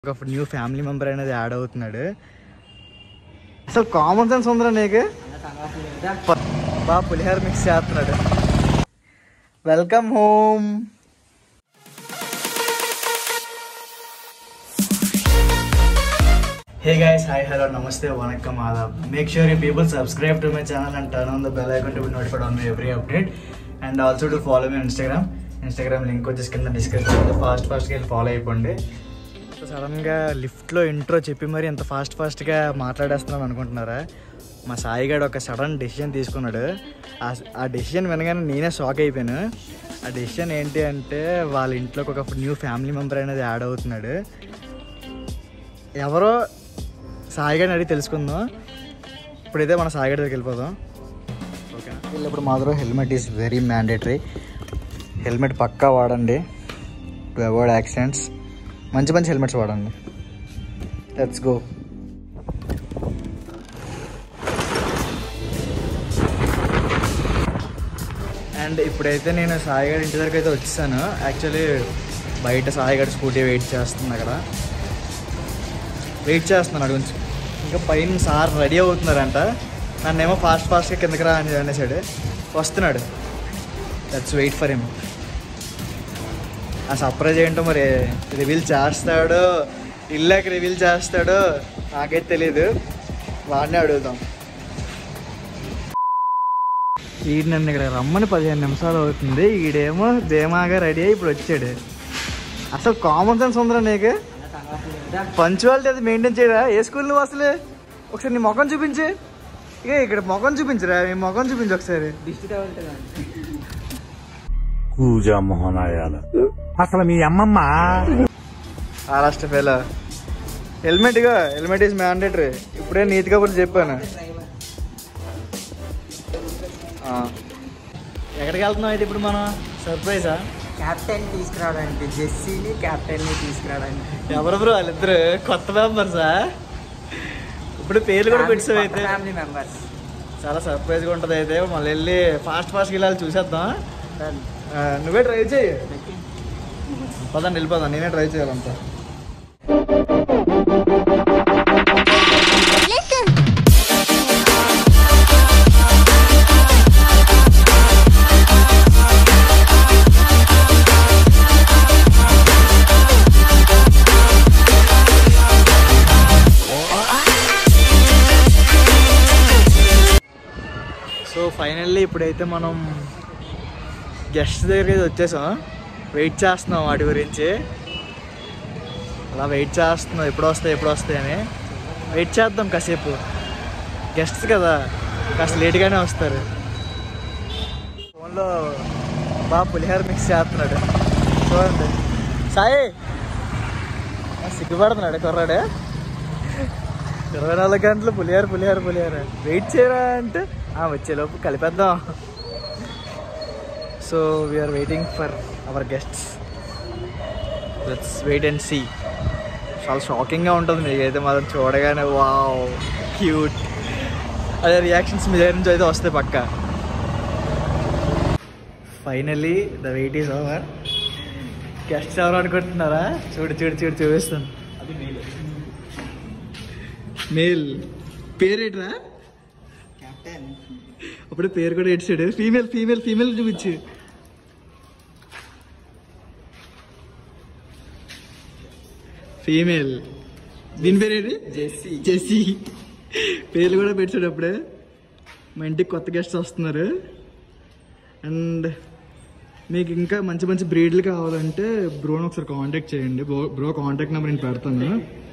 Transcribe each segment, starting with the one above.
ఒక new family member అనేది add అవుతున్నాడు అసలు కామన్ సెన్స్ ఉందిరా నీకు ప- బా పులిహోర మిక్స్ చేస్తున్నాడు welcome home hey guys hi hello namaste vanakkam adab make sure you people subscribe to my channel and turn on the bell icon to be notified on my every update and also to follow me Instagram Instagram link వచ్చేసి కింద description fast ఫాస్ట్గా వెళ్ళి follow అయిపోండి సడన్గా లిఫ్ట్లో intro చెప్పి మరి ఇంత ఫాస్ట్ ఫాస్ట్గా మాట్లాడేస్తున్నాను అనుకుంటున్నారా మా సాయిగాడు ఒక సడన్ డెసిషన్ తీసుకున్నాడు ఆ- ఆ డెసిషన్ వినగానే నేనే షాక్ అయిపోయాను ఆ డెసిషన్ ఏంటి అంటే వాళ్ళ ఇంట్లోకి ఒక న్యూ ఫ్యామిలీ మెంబర్ అనేది యాడ్ అవుతున్నాడు ఎవరో సాయిగాడిని అడిగి తెలుసుకుందాం ఇప్పుడైతే మన సాయిగాడి దగ్గరికి వెళ్ళిపోదాం ఓకేనా వెళ్ళినప్పుడు మాత్రం helmet is very mandatory helmet పక్కా వాడండి టు అవాయిడ్ యాక్సిడెంట్స్ మంచి మంచి హెల్మెట్స్ వాడండి లెట్స్ గో అండ్ ఇప్పుడైతే నేను సాయిగాడి ఇంటి దగ్గరికి అయితే వచ్చేసాను యాక్చువల్లీ బయట సాయిగాడి స్కూటీ వెయిట్ చేస్తుంది అక్కడ వెయిట్ చేస్తున్నాను అటు నుంచి ఇంకా పైన సార్ రెడీ అవుతున్నారంట నన్నేమో ఫాస్ట్ ఫాస్ట్గా కిందకి రా అని అనేసాడు వస్తున్నాడు లెట్స్ వెయిట్ ఫర్ హిమ్ ఆ సర్ప్రైజ్ ఏంటో మరి రివీల్ చేస్తాడో ఇల్లాక రివీల్ చేస్తాడో నాకైతే తెలియదు వాడిని అడుగుదాం ఈడు నన్ను ఇక్కడ రమ్మని పదిహేను నిమిషాలు అవుతుంది ఈడేమో ధీమాగా రెడీ అయ్యి ఇప్పుడు వచ్చాడు అసలు కామన్ సెన్స్ ఉందిరా నీకు పంచువాలిటీ అది మెయింటైన్ చేయరా ఏ స్కూల్ నువ్వు అసలు ఒకసారి నీ ముఖం చూపించు ఇక ఇక్కడ ముఖం చూపించరా నీ ముఖం చూపించు ఒకసారి కూజా మొహనాయాల అసలు మీ అమ్మమ్మ మహారాష్ట్ర ఫెలో హెల్మెట్ ఇగో హెల్మెట్ ఈజ్ మ్యాండేటరీ ఇప్పుడే నీతి కబుర్లు చెప్పాను ఆ. ఎక్కడికి వెళ్తున్నాం అయితే ఇప్పుడు మనం సర్ప్రైజా క్యాప్టెన్ తీసుకురావడానికి జెస్సీని క్యాప్టెన్ ని తీసుకురావడానికి ఎవరు బ్రో వాళ్ళిద్దరు కొత్త మెంబర్సా ఇప్పుడు పేర్లు కూడా పెట్టావు అయితే ఫ్యామిలీ మెంబర్స్ చాలా సర్ప్రైజ్గా ఉంటుంది అయితే మళ్ళీ వెళ్ళి ఫాస్ట్ ఫాస్ట్కి వెళ్ళాలి చూసేద్దాం ఆ, నువ్వే ట్రై చేయి పదండి వెళ్ళిపోదాం నేనే ట్రై చేయాలంతా సో ఫైనల్లీ ఇప్పుడైతే మనం గెస్ట్ దగ్గరికి అయితే వచ్చేసాం వెయిట్ చేస్తున్నాం వాటి గురించి అలా వెయిట్ చేస్తున్నాం ఎప్పుడు వస్తాయి ఎప్పుడు వస్తాయి అని వెయిట్ చేద్దాం కాసేపు గెస్ట్స్ కదా కాస్త లేట్గానే వస్తారు ఫోన్లో బాగా పులిహోర మిక్స్ చేస్తున్నాడు చూడండి సాయి ఆ, సిగ్గుపడుతున్నాడు కుర్రాడు ఇరవై నాలుగు గంటలు పులిహోర పులిహోర పులిహోర వెయిట్ చేయరా అంటే "ఆ, వచ్చేలోపు కలిపేద్దాం so we are waiting for our guests let's wait and see చాలా షాకింగ్గా ఉంటుంది మీకైతే మాత్రం చూడగానే వావ్ క్యూట్ అదే రియాక్షన్స్ మీ దగ్గర నుంచి అయితే వస్తాయి పక్క finally the wait is over guests ఎవరు అనుకుంటున్నారా చూడు చూడు చూడు చూపిస్తాను మేల్ పేరేట్రా క్యాప్టెన్ అప్పుడే పేరు కూడా ఇచ్చాడు ఫీమేల్ ఫీమేల్ ఫీమేల్ చూపించు ఫీమేల్ దీని పేరేంటి జెస్సీ జెస్సీ పేర్లు కూడా పెట్టాడు అప్పుడే మా ఇంటికి కొత్త గెస్ట్స్ వస్తున్నారు అండ్ మీకు ఇంకా మంచి మంచి బ్రీడ్లు కావాలంటే బ్రోని ఒకసారి కాంటాక్ట్ చేయండి బ్రో బ్రో కాంటాక్ట్ నెంబర్ నేను పెడతాను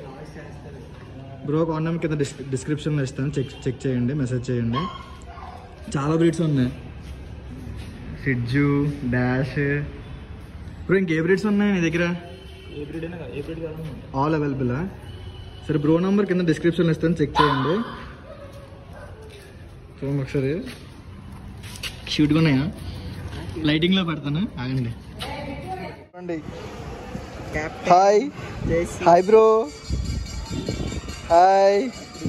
బ్రో కాంటాక్ట్ నెంబర్ కింద డిస్ డిస్క్రిప్షన్లో ఇస్తాను చెక్ చెక్ చేయండి మెసేజ్ చేయండి చాలా బ్రీడ్స్ ఉన్నాయి ఫిడ్జు డాష్ బ్రో ఇంకే బ్రీడ్స్ ఉన్నాయి నీ దగ్గర ఆల్ అవైలబులా సరే బ్రో నంబర్ కింద డిస్క్రిప్షన్లో ఇస్తాను చెక్ చేయండి చూడండి ఒకసారి క్యూట్గా ఉన్నాయా లైటింగ్లో పెడతాను ఆగండి captain hi Jessie hi bro hi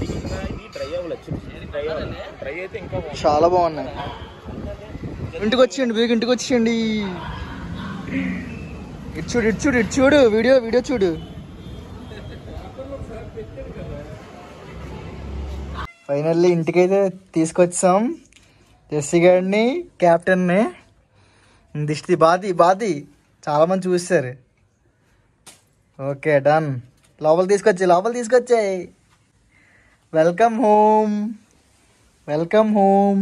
చాలా బాగున్నాయి ఇంటికి వచ్చేయండి మీకు ఇంటికి వచ్చేయండి ఇటు చూడు ఇటు చూడు ఇటు చూడు వీడియో వీడియో చూడు ఫైనల్లీ ఇంటికైతే తీసుకొచ్చాం జెస్సీ గారిని క్యాప్టెన్ని దిష్టి బాది బాది చాలా మంది చూస్తారు ఓకే డన్ లోపల తీసుకొచ్చి లోపల తీసుకొచ్చాయి welcome home welcome home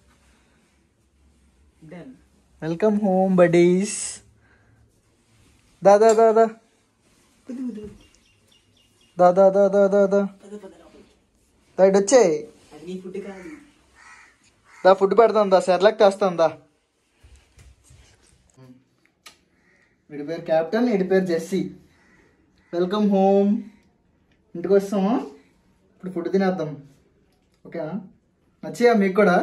welcome home buddies దా దా దా దా దా దా దా దా దా దా దా ఇటు వచ్చాయి దా ఫుడ్ పెడతాం దా సెర్లాక్ తెస్తాం దా వీడి పేరు క్యాప్టెన్ వీడి పేరు జెస్సీ వెల్కమ్ హోమ్ ఇంటికి వస్తాము ఇప్పుడు ఫుడ్ తినేద్దాం ఓకేనా నచ్చాయా మీకు కూడా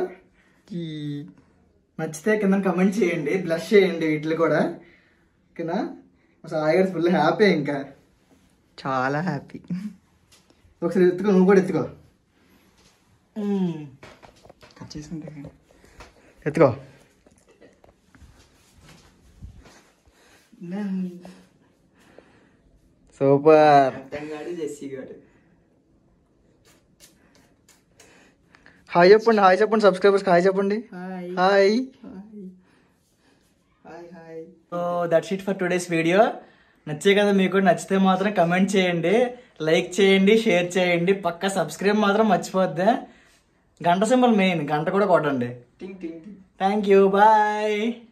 నచ్చితే కింద కమెంట్ చేయండి బ్లష్ చేయండి వీటిని కూడా ఓకేనా అసలు ఆయన ఫుల్ హ్యాపీ ఇంకా చాలా హ్యాపీ ఒకసారి ఎత్తుకో నువ్వు కూడా ఎత్తుకో కట్ చేసుకుంటే ఎత్తుకో సూపర్ గాడు జెస్సీ గాడు హాయ్ చెప్పండి హాయ్ చెప్పండి సబ్స్క్రైబర్స్ హాయ్ చెప్పండి hi hi hi hi so that's it for today's video నచ్చే కదా మీకు కూడా నచ్చితే మాత్రం కమెంట్ చేయండి లైక్ చేయండి షేర్ చేయండి పక్క సబ్స్క్రైబ్ మాత్రం మర్చిపోద్ది గంట సింబల్ మెయిన్ గంట కూడా కొట్టండి టింగ్ టింగ్ టింగ్ థ్యాంక్ యూ బాయ్